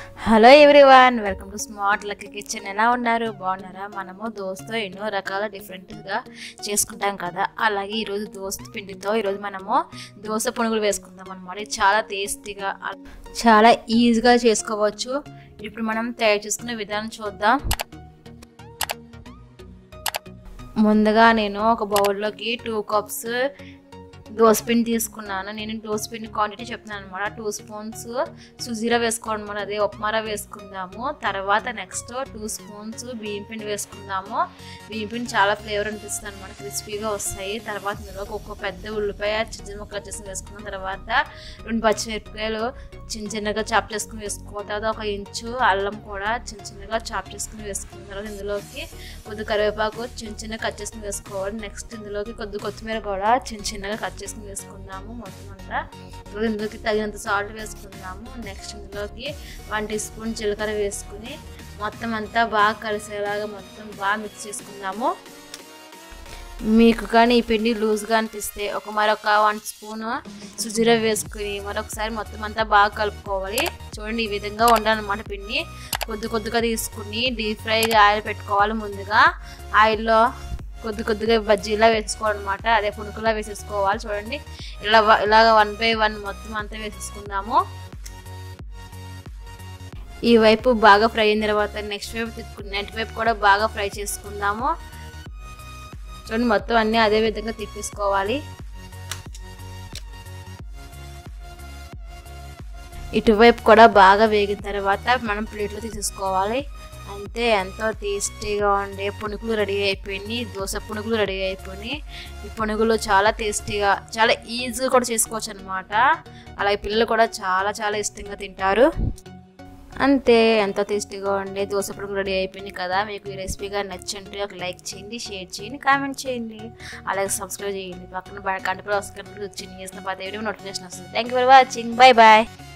hello everyone welcome to smart lucky kitchen ఎలా ఉన్నారు బాగున్నారా మనము దోసతో ఎన్నో రకాల డిఫరెంట్గా చేసుకుంటాం కదా అలాగే ఈరోజు దోస పిండితో ఈరోజు మనము దోస పునుగులు వేసుకుందాం అనమాట ఇది చాలా టేస్టీగా చాలా ఈజీగా చేసుకోవచ్చు ఇప్పుడు మనం తయారు చేసుకునే విధానం చూద్దాం ముందుగా నేను ఒక బౌల్లోకి టూ కప్స్ దోసపిండి తీసుకున్నాను నేను దోసపిండి క్వాంటిటీ చెప్తున్నాను అనమాట టూ స్పూన్స్ సుజీరా వేసుకోవడం అనమాట అదే ఉప్మారా వేసుకుందాము తర్వాత నెక్స్ట్ టూ స్పూన్స్ బియ్యం పిండి వేసుకుందాము బియ్యం పిండి చాలా ఫ్లేవర్ అనిపిస్తుంది అనమాట క్రిస్పీగా వస్తాయి తర్వాత ఇందులో ఒక పెద్ద ఉల్లిపాయ చిన్న చిన్న ముక్కలు చేసి వేసుకున్న తర్వాత రెండు పచ్చిమిరపకాయలు చిన్న చిన్నగా చాప్ చేసుకుని వేసుకోవాలి తర్వాత ఒక ఇంచు అల్లం కూడా చిన్న చిన్నగా చాప్ చేసుకుని వేసుకున్న తర్వాత ఇందులోకి కొద్ది కరివేపాకు చిన్న చిన్నగా కట్ చేసుకుని వేసుకోవాలి నెక్స్ట్ ఇందులోకి కొద్ది కొత్తిమీర కూడా చిన్న చిన్నగా కట్ చేసుకుని వేసుకుందాము మొత్తం అంతా ఇప్పుడు ఇందులోకి తగినంత సాల్ట్ వేసుకుందాము నెక్స్ట్ ఇందులోకి వన్ టీ స్పూన్ జీలకర్ర వేసుకుని మొత్తం అంతా బాగా కలిసేలాగా మొత్తం బాగా మిక్స్ చేసుకుందాము మీకు కానీ ఈ పిండి లూజ్గా అనిపిస్తే ఒక మరొక వన్ స్పూన్ సుజీరా వేసుకుని మరొకసారి మొత్తం అంతా బాగా కలుపుకోవాలి చూడండి ఈ విధంగా ఉండాలన్నమాట పిండి కొద్ది కొద్దిగా తీసుకుని డీప్ ఫ్రైగా ఆయిల్ పెట్టుకోవాలి ముందుగా ఆయిల్లో కొద్ది కొద్దిగా బజ్జీలా వేసుకోవాలన్నమాట అదే పునుకులా వేసేసుకోవాలి చూడండి ఇలా ఇలాగ వన్ బై వన్ మొత్తం అంతా వేసేసుకుందాము ఈ వైపు బాగా ఫ్రై అయిన తర్వాత నెక్స్ట్ వైపు తిప్పుకుని నెక్స్ట్ వైపు కూడా బాగా ఫ్రై చేసుకుందాము చూడండి మొత్తం అన్నీ అదే విధంగా తిప్పేసుకోవాలి ఇటువైపు కూడా బాగా వేగిన తర్వాత మనం ప్లేట్లో తీసేసుకోవాలి అంతే ఎంతో టేస్టీగా ఉండే పునుగులు రెడీ అయిపోయినాయి దోశ పునుగులు రెడీ అయిపోయినాయి ఈ పునుగులు చాలా టేస్టీగా చాలా ఈజీగా కూడా చేసుకోవచ్చు అనమాట అలాగే పిల్లలు కూడా చాలా చాలా ఇష్టంగా తింటారు అంతే ఎంతో టేస్టీగా ఉండే దోశ పునుగులు రెడీ అయిపోయినాయి కదా మీకు ఈ రెసిపీగా నచ్చింటే ఒక లైక్ చేయండి షేర్ చేయండి కామెంట్ చేయండి అలాగే సబ్స్క్రైబ్ చేయండి పక్కన గంట కూడా వస్తుంది వచ్చింది చేసిన పది వీడియో నోటిఫికేషన్ వస్తుంది thank you for watching bye bye